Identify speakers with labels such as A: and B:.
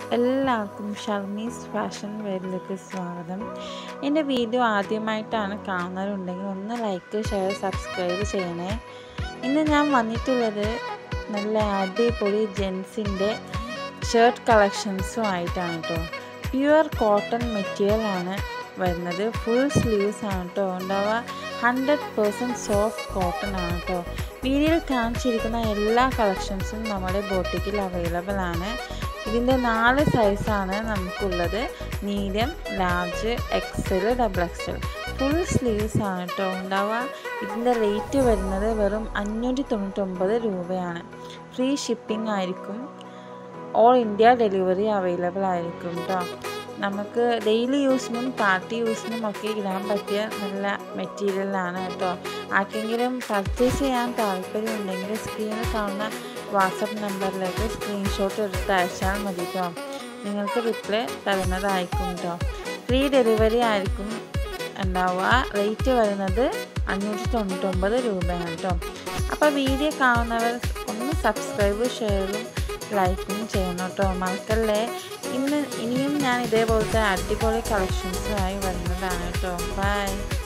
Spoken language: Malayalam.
A: എല്ലാവർക്കും ഷർമീസ് ഫാഷൻ വേരിലേക്ക് സ്വാഗതം എൻ്റെ വീഡിയോ ആദ്യമായിട്ടാണ് കാണുന്നവരുണ്ടെങ്കിൽ ഒന്ന് ലൈക്ക് ഷെയർ സബ്സ്ക്രൈബ് ചെയ്യണേ ഇന്ന് ഞാൻ വന്നിട്ടുള്ളത് നല്ല അടിപൊളി ജെൻസിൻ്റെ ഷർട്ട് കളക്ഷൻസും ആയിട്ടാണ് കേട്ടോ പ്യുവർ കോട്ടൺ മെറ്റീരിയൽ ആണ് വരുന്നത് ഫുൾ സ്ലീവ്സ് ആണ് കേട്ടോ ഉണ്ടാവുക ഹൺഡ്രഡ് പേഴ്സൻറ്റ് സോഫ്റ്റ് കോട്ടൺ ആണ് കേട്ടോ വീഡിയോയിൽ കാണിച്ചിരിക്കുന്ന എല്ലാ കളക്ഷൻസും നമ്മുടെ ബോട്ടിക്കിൽ അവൈലബിൾ ആണ് ഇതിൻ്റെ നാല് സൈസാണ് നമുക്കുള്ളത് medium large XL double XL full sleeves ആണ് കേട്ടോ ഉണ്ടാവുക ഇതിൻ്റെ റേറ്റ് വരുന്നത് വെറും അഞ്ഞൂറ്റി തൊണ്ണൂറ്റൊമ്പത് രൂപയാണ് ഫ്രീ ഷിപ്പിംഗ് ആയിരിക്കും ഓൾ ഇന്ത്യ ഡെലിവറി അവൈലബിൾ ആയിരിക്കും കേട്ടോ നമുക്ക് ഡെയിലി യൂസിനും പാർട്ടി യൂസിനും ഒക്കെ ഇടാൻ പറ്റിയ നല്ല മെറ്റീരിയലാണ് കേട്ടോ ആർക്കെങ്കിലും പർച്ചേസ് ചെയ്യാൻ താല്പര്യമുണ്ടെങ്കിൽ സ്ക്രീനിൽ കാണുന്ന വാട്സപ്പ് നമ്പറിലേക്ക് സ്ക്രീൻഷോട്ട് എടുത്ത് അയച്ചാൽ മതി കേട്ടോ നിങ്ങൾക്ക് റിപ്ലൈ തരുന്നതായിരിക്കും കേട്ടോ ഫ്രീ ഡെലിവറി ആയിരിക്കും ഉണ്ടാവുക റേറ്റ് വരുന്നത് അഞ്ഞൂറ്റി തൊണ്ണൂറ്റൊമ്പത് രൂപയാണ് കേട്ടോ അപ്പോൾ വീഡിയോ കാണുന്നവർ ഒന്ന് സബ്സ്ക്രൈബ് ഷെയറും ലൈക്കും ചെയ്യണം കേട്ടോ മറക്കല്ലേ ഇന്ന് ഇനിയും ഞാൻ ഇതേപോലത്തെ അടിപൊളി കളക്ഷൻസുമായി വരുന്നതാണ് കേട്ടോ ബൈ